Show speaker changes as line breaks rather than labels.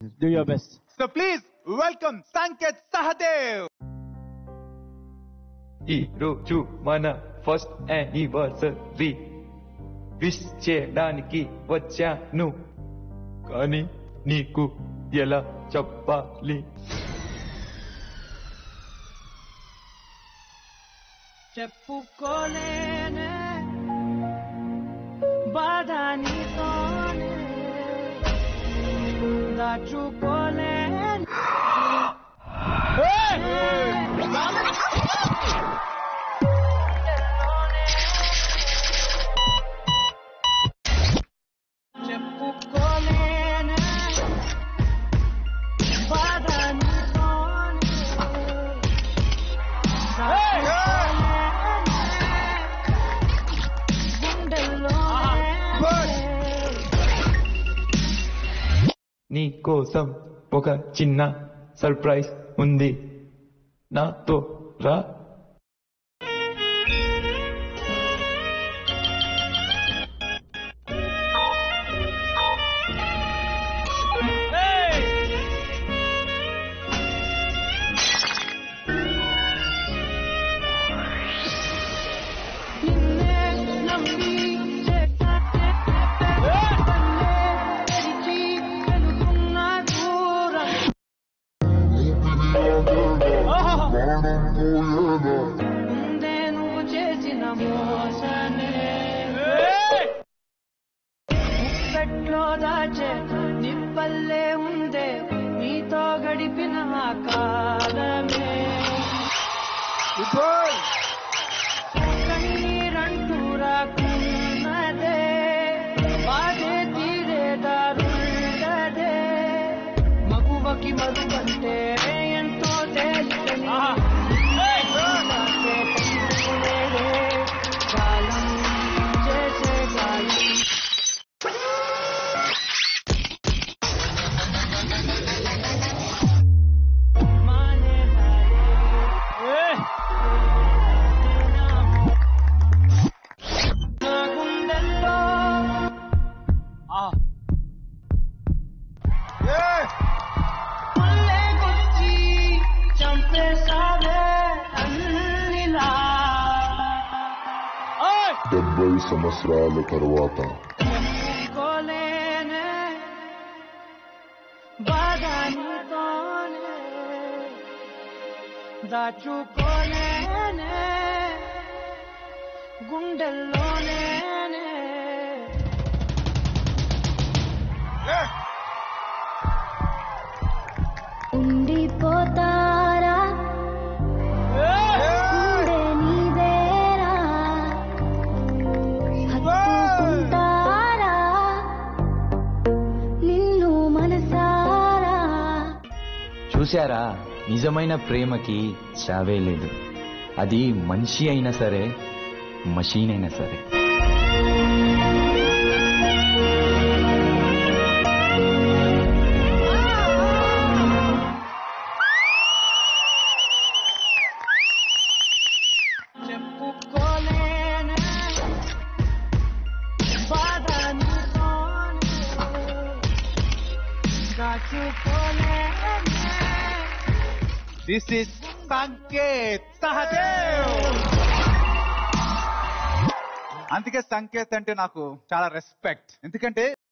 Do your best.
So please welcome Sanket Sahadev.
ఈ రోజు మన ఫస్ట్ యానివర్సరీ విష్ చేయడానికి వచ్చాను కానీ నీకు ఎలా చెప్పాలి
చెప్పుకోలేనే బాధ నీతోనే దాచుకోలేనే చెప్పుకోలేనే బాధ నీతోనే
నీ కోసం ఒక చిన్న సర్ప్రైజ్ ఉంది నాతో రా
ముందే నువ్వు చేసిన మోసనే ముప్పెట్లో దాచే నిప్పల్లే ఉందే నీతో గడిపిన ఆ కాలమే కన్నీరంటూ రాకున్నదే బాధే తీరే దారుండదే మగువకి మరువంటే ఎంతో తేలికని కాలం చేసే గాయం మానే నా గుండెల్లో ముల్లే గుచ్చి చంపేశావే అన్నిలా
డెబ్బై సంవత్సరాల తరువాత
చెప్పుకోలేనే బాధ నీతోనే దాచుకోలేనే గుండెల్లోనే
ఉండిపోతారా ఉండే నీదేరా హత్తుకుంటారా నిన్ను మనసారా
చూశారా నిజమైన ప్రేమకి చావే లేదు అది మనిషి అయినా సరే మషీన్ అయినా సరే
చెప్పుకోలేనే బాధ నీతోనే దాచుకోలేనే
This is Sanket Sahadev. అందుకే సంకేత్ అంటే నాకు చాలా రెస్పెక్ట్ ఎందుకంటే